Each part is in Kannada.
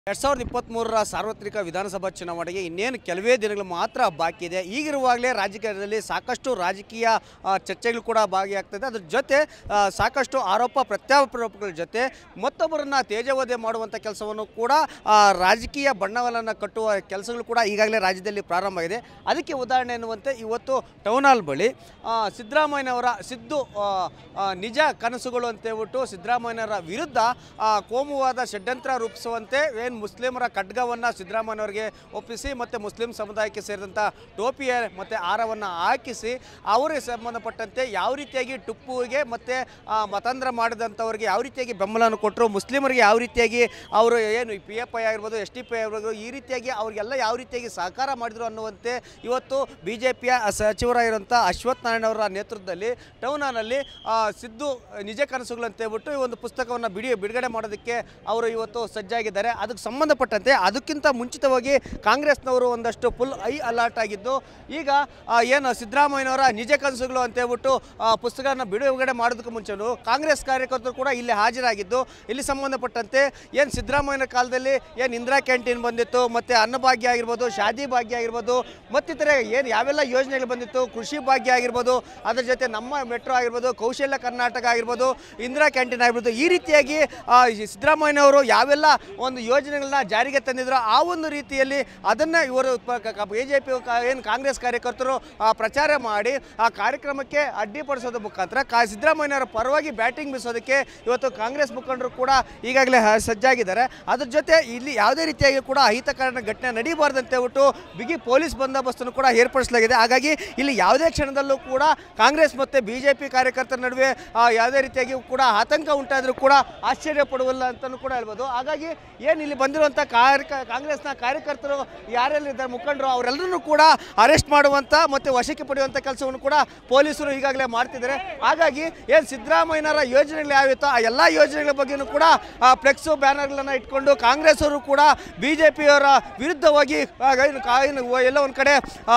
ಎರಡ್ ಸಾವಿರದ ಇಪ್ಪತ್ತ್ಮೂರರ ಸಾರ್ವತ್ರಿಕ ವಿಧಾನಸಭಾ ಚುನಾವಣೆಗೆ ಇನ್ನೇನು ಕೆಲವೇ ದಿನಗಳು ಮಾತ್ರ ಬಾಕಿ ಇದೆ ಈಗಿರುವಾಗಲೇ ರಾಜಕೀಯದಲ್ಲಿ ಸಾಕಷ್ಟು ರಾಜಕೀಯ ಆ, ಚರ್ಚೆಗಳು ಕೂಡ ಭಾಗಿಯಾಗ್ತದೆ ಅದ್ರ ಜೊತೆ ಆ, ಸಾಕಷ್ಟು ಆರೋಪ ಪ್ರತ್ಯಾರೋಪಗಳ ಜೊತೆ ಮತ್ತೊಬ್ಬರನ್ನ ತೇಜವಧೆ ಮಾಡುವಂಥ ಕೆಲಸವನ್ನು ಕೂಡ ಆ, ರಾಜಕೀಯ ಬಣ್ಣವನ್ನು ಕಟ್ಟುವ ಕೆಲಸಗಳು ಕೂಡ ಈಗಾಗಲೇ ರಾಜ್ಯದಲ್ಲಿ ಪ್ರಾರಂಭ ಆಗಿದೆ ಅದಕ್ಕೆ ಉದಾಹರಣೆ ಎನ್ನುವಂತೆ ಇವತ್ತು ಟೌನ್ ಹಾಲ್ ಬಳಿ ಆ, ಸಿದ್ದರಾಮಯ್ಯನವರ ಸಿದ್ದು ಆ, ಆ, ನಿಜ ಕನಸುಗಳು ಅಂತ ಹೇಳ್ಬಿಟ್ಟು ಸಿದ್ದರಾಮಯ್ಯನವರ ವಿರುದ್ಧ ಆ, ಕೋಮುವಾದ ಷಡ್ಯಂತ್ರ ರೂಪಿಸುವಂತೆ ಏನು ಮುಸ್ಲಿಮರ ಖಡ್ಗವನ್ನು ಸಿದ್ದರಾಮಯ್ಯನವರಿಗೆ ಒಪ್ಪಿಸಿ ಮತ್ತು ಮುಸ್ಲಿಂ ಸಮುದಾಯಕ್ಕೆ ಸೇರಿದಂಥ ಟೋಪಿಯ ಮತ್ತು ಹಾರವನ್ನು ಹಾಕಿಸಿ ಅವರಿಗೆ ಸಂಬಂಧಪಟ್ಟಂತೆ ಯಾವ ರೀತಿಯಾಗಿ ಟಿಪ್ಪುವಿಗೆ ಮತ್ತು ಮತಾಂತರ ಮಾಡಿದಂಥವ್ರಿಗೆ ಯಾವ ರೀತಿಯಾಗಿ ಬೆಂಬಲವನ್ನು ಕೊಟ್ಟರು ಮುಸ್ಲಿಮರಿಗೆ ಯಾವ ರೀತಿಯಾಗಿ ಅವರು ಏನು ಪಿ ಎಫ್ ಐ ಆಗಿರ್ಬೋದು ಎಸ್ ಟಿ ಪಿ ಐ ಆಗಿರ್ಬೋದು ಈ ರೀತಿಯಾಗಿ ಅವರಿಗೆಲ್ಲ ಯಾವ ರೀತಿಯಾಗಿ ಸಹಕಾರ ಮಾಡಿದ್ರು ಅನ್ನುವಂತೆ ಇವತ್ತು ಬಿ ಜೆ ಪಿಯ ಸಚಿವರಾಗಿರುವಂಥ ಅಶ್ವಥ್ ನಾರಾಯಣ ಅವರ ನೇತೃತ್ವದಲ್ಲಿ ಟೌನ್ ಹಾಲ್ನಲ್ಲಿ ಆ, ಸಿದ್ದು ನಿಜ ಕನಸುಗಳು ಅಂತ ಹೇಳ್ಬಿಟ್ಟು ಈ ಒಂದು ಪುಸ್ತಕವನ್ನು ಬಿಡಿ ಬಿಡುಗಡೆ ಮಾಡೋದಕ್ಕೆ ಅವರು ಇವತ್ತು ಸಜ್ಜಾಗಿದ್ದಾರೆ ಅದಕ್ಕೆ ಸಂಬಂಧಪಟ್ಟಂತೆ ಅದಕ್ಕಿಂತ ಮುಂಚಿತವಾಗಿ ಕಾಂಗ್ರೆಸ್ನವರು ಒಂದಷ್ಟು ಫುಲ್ ಐ ಅಲರ್ಟ್ ಆಗಿದ್ದು ಈಗ ಆ, ಏನು ಸಿದ್ದರಾಮಯ್ಯನವರ ನಿಜ ಕನಸುಗಳು ಅಂತ ಹೇಳ್ಬಿಟ್ಟು ಆ, ಪುಸ್ತಕನ ಬಿಡುಗಡೆ ಮಾಡೋದಕ್ಕೆ ಮುಂಚೆನೂ ಕಾಂಗ್ರೆಸ್ ಕಾರ್ಯಕರ್ತರು ಕೂಡ ಇಲ್ಲಿ ಹಾಜರಾಗಿದ್ದು ಇಲ್ಲಿ ಸಂಬಂಧಪಟ್ಟಂತೆ ಏನು ಸಿದ್ದರಾಮಯ್ಯನ ಕಾಲದಲ್ಲಿ ಏನು ಇಂದಿರಾ ಕ್ಯಾಂಟೀನ್ ಬಂದಿತ್ತು ಮತ್ತು ಅನ್ನಭಾಗ್ಯ ಆಗಿರ್ಬೋದು ಶಾದಿ ಭಾಗ್ಯ ಆಗಿರ್ಬೋದು ಮತ್ತಿತರೆ ಏನು ಯಾವೆಲ್ಲ ಯೋಜನೆಗಳು ಬಂದಿತ್ತು ಕೃಷಿ ಭಾಗ್ಯ ಆಗಿರ್ಬೋದು ಅದ್ರ ಜೊತೆ ನಮ್ಮ ಮೆಟ್ರೋ ಆಗಿರ್ಬೋದು ಕೌಶಲ್ಯ ಕರ್ನಾಟಕ ಆಗಿರ್ಬೋದು ಇಂದಿರಾ ಕ್ಯಾಂಟೀನ್ ಆಗಿರ್ಬೋದು ಈ ರೀತಿಯಾಗಿ ಆ, ಈ ಸಿದ್ದರಾಮಯ್ಯನವರು ಯಾವೆಲ್ಲ ಒಂದು ಯೋಜನೆಗಳನ್ನ ಜಾರಿಗೆ ತಂದಿದ್ರು ಆ ಒಂದು ರೀತಿಯಲ್ಲಿ ಅದನ್ನು ಇವರು ಬಿ ಜೆ ಪಿ ಏನು ಕಾಂಗ್ರೆಸ್ ಕಾರ್ಯಕರ್ತರು ಆ, ಪ್ರಚಾರ ಮಾಡಿ ಆ ಕಾರ್ಯಕ್ರಮಕ್ಕೆ ಅಡ್ಡಿಪಡಿಸೋದ್ರ ಮುಖಾಂತರ ಕಾ ಸಿದ್ದರಾಮಯ್ಯನವರ ಪರವಾಗಿ ಬ್ಯಾಟಿಂಗ್ ಬೀಸೋದಕ್ಕೆ ಇವತ್ತು ಕಾಂಗ್ರೆಸ್ ಮುಖಂಡರು ಕೂಡ ಈಗಾಗಲೇ ಹ- ಸಜ್ಜಾಗಿದ್ದಾರೆ ಅದ್ರ ಜೊತೆ ಇಲ್ಲಿ ಯಾವುದೇ ರೀತಿಯಾಗಿ ಕೂಡ ಅಹಿತಕರಣ ಘಟನೆ ನಡೀಬಾರ್ದಂತ ಹೇಳ್ಬಿಟ್ಟು ಬಿಗಿ ಪೊಲೀಸ್ ಬಂದೋಬಸ್ತನ್ನು ಕೂಡ ಏರ್ಪಡಿಸಲಾಗಿದೆ ಹಾಗಾಗಿ ಇಲ್ಲಿ ಯಾವುದೇ ಕ್ಷಣದಲ್ಲೂ ಕೂಡ ಕಾಂಗ್ರೆಸ್ ಮತ್ತು ಬಿ ಜೆ ಪಿ ಕಾರ್ಯಕರ್ತರ ನಡುವೆ ಆ, ಯಾವುದೇ ರೀತಿಯಾಗಿ ಕೂಡ ಆತಂಕ ಉಂಟಾದರೂ ಕೂಡ ಆಶ್ಚರ್ಯ ಪಡುವಲ್ಲ ಅಂತಲೂ ಕೂಡ ಹೇಳ್ಬೋದು ಹಾಗಾಗಿ ಏನು ಇಲ್ಲಿ ಬಂದಿರುವಂಥ ಕಾರ್ಯ ಕಾಂಗ್ರೆಸ್ನ ಕಾರ್ಯಕರ್ತರು ಯಾರೆಲ್ಲಿದ್ದಾರೆ ಮುಖಂಡರು ಅವರೆಲ್ಲರನ್ನೂ ಕೂಡ ಅರೆಸ್ಟ್ ಮಾಡುವಂಥ ಮತ್ತು ವಶಕ್ಕೆ ಪಡೆಯುವಂಥ ಕೆಲಸವನ್ನು ಕೂಡ ಪೊಲೀಸರು ಈಗಾಗಲೇ ಮಾಡ್ತಿದ್ದಾರೆ ಹಾಗಾಗಿ ಏನು ಸಿದ್ದರಾಮಯ್ಯನವರ ಯೋಜನೆಗಳು ಯಾವಿತ್ತೋ ಆ ಎಲ್ಲ ಯೋಜನೆಗಳ ಬಗ್ಗೆನೂ ಕೂಡ ಫ್ಲೆಕ್ಸು ಬ್ಯಾನರ್ಗಳನ್ನು ಇಟ್ಕೊಂಡು ಕಾಂಗ್ರೆಸ್ ಅವರು ಕೂಡ ಬಿ ಜೆ ಪಿಯವರ ವಿರುದ್ಧವಾಗಿ ಆ, ಏನು ಕಾ- ಏನು ಎಲ್ಲ ಒಂದು ಕಡೆ ಆ,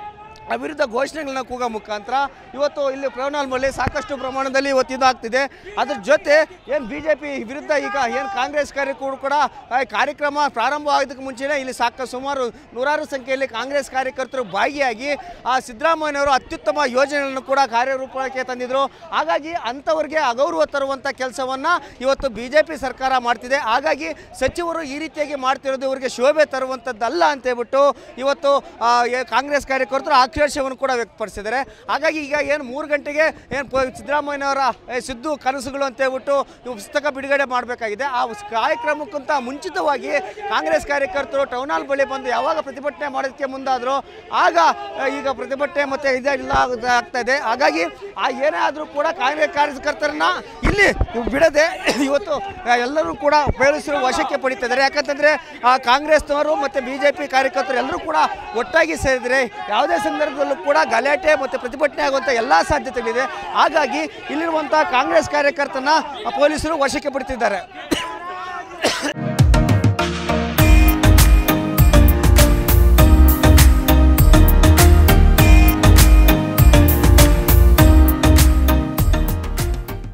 ಆ ವಿರುದ್ಧ ಘೋಷಣೆಗಳನ್ನ ಕೂಗೋ ಮುಖಾಂತರ ಇವತ್ತು ಇಲ್ಲಿ ಪ್ರವಣಾಲ್ಮಲ್ಲಿ ಸಾಕಷ್ಟು ಪ್ರಮಾಣದಲ್ಲಿ ಇವತ್ತು ಇದು ಆಗ್ತಿದೆ ಅದ್ರ ಜೊತೆ ಏನು ಬಿ ಜೆ ಪಿ ವಿರುದ್ಧ ಈಗ ಏನು ಕಾಂಗ್ರೆಸ್ ಕಾರ್ಯಕರ್ತರು ಕೂಡ ಆ ಕಾರ್ಯಕ್ರಮ ಪ್ರಾರಂಭ ಆಗೋದಕ್ಕೆ ಮುಂಚೆನೇ ಇಲ್ಲಿ ಸಾಕ ಸುಮಾರು ನೂರಾರು ಸಂಖ್ಯೆಯಲ್ಲಿ ಕಾಂಗ್ರೆಸ್ ಕಾರ್ಯಕರ್ತರು ಭಾಗಿಯಾಗಿ ಆ ಸಿದ್ದರಾಮಯ್ಯನವರು ಅತ್ಯುತ್ತಮ ಯೋಜನೆಗಳನ್ನು ಕೂಡ ಕಾರ್ಯರೂಪಕ್ಕೆ ತಂದಿದ್ರು ಹಾಗಾಗಿ ಅಂಥವ್ರಿಗೆ ಅಗೌರವ ತರುವಂಥ ಕೆಲಸವನ್ನು ಇವತ್ತು ಬಿ ಜೆ ಪಿ ಸರ್ಕಾರ ಮಾಡ್ತಿದೆ ಹಾಗಾಗಿ ಸಚಿವರು ಈ ರೀತಿಯಾಗಿ ಮಾಡ್ತಿರೋದು ಇವರಿಗೆ ಶೋಭೆ ತರುವಂಥದ್ದಲ್ಲ ಅಂತ ಹೇಳ್ಬಿಟ್ಟು ಇವತ್ತು ಆ, ಏ- ಕಾಂಗ್ರೆಸ್ ಕಾರ್ಯಕರ್ತರು ಆಕ್ರೋಶವನ್ನು ಕೂಡ ವ್ಯಕ್ತಪಡಿಸಿದ್ದಾರೆ ಹಾಗಾಗಿ ಈಗ ಏನು ಮೂರು ಗಂಟೆಗೆ ಏನು ಸಿದ್ದರಾಮಯ್ಯನವರ ಏ, ಸಿದ್ದು ಕನಸುಗಳು ಅಂತ ಹೇಳ್ಬಿಟ್ಟು ಇವು ಪುಸ್ತಕ ಬಿಡುಗಡೆ ಮಾಡಬೇಕಾಗಿದೆ ಆ ಉಸ್- ಕಾರ್ಯಕ್ರಮಕ್ಕಿಂತ ಮುಂಚಿತವಾಗಿ ಕಾಂಗ್ರೆಸ್ ಕಾರ್ಯಕರ್ತರು ಟೌನ್ ಹಾಲ್ ಬಳಿ ಬಂದು ಯಾವಾಗ ಪ್ರತಿಭಟನೆ ಮಾಡೋದಕ್ಕೆ ಮುಂದಾದರೂ ಆಗ ಆ, ಈಗ ಪ್ರತಿಭಟನೆ ಮತ್ತು ಇದೆಲ್ಲ ಆಗ್- ಆಗ್ತಾ ಇದೆ ಹಾಗಾಗಿ ಆ ಏನೇ ಆದರೂ ಕೂಡ ಕಾಂಗ್ರೆಸ್ ಕಾರ್ಯಕರ್ತರನ್ನ ಇಲ್ಲಿ ಬಿಡದೆ ಇವತ್ತು ಆ, ಎಲ್ಲರೂ ಕೂಡ ಪೊಲೀಸರು ವಶಕ್ಕೆ ಪಡಿತಿದ್ದಾರೆ ಯಾಕಂತಂದರೆ ಕಾಂಗ್ರೆಸ್ನವರು ಮತ್ತು ಬಿ ಜೆ ಪಿ ಕಾರ್ಯಕರ್ತರು ಎಲ್ಲರೂ ಕೂಡ ಒಟ್ಟಾಗಿ ಸೇರಿದರೆ ಯಾವುದೇ ಸಂದರ್ಭದಲ್ಲೂ ಕೂಡ ಗಲಾಟೆ ಮತ್ತು ಪ್ರತಿಭಟನೆ ಆಗುವಂಥ ಎಲ್ಲ ಸಾಧ್ಯತೆಗಳಿದೆ ಹಾಗಾಗಿ ಇಲ್ಲಿರುವಂಥ ಕಾಂಗ್ರೆಸ್ ಕಾರ್ಯಕರ್ತನ ಆ, ಪೊಲೀಸರು ವಶಕ್ಕೆ ಪಡಿತಿದ್ದಾರೆ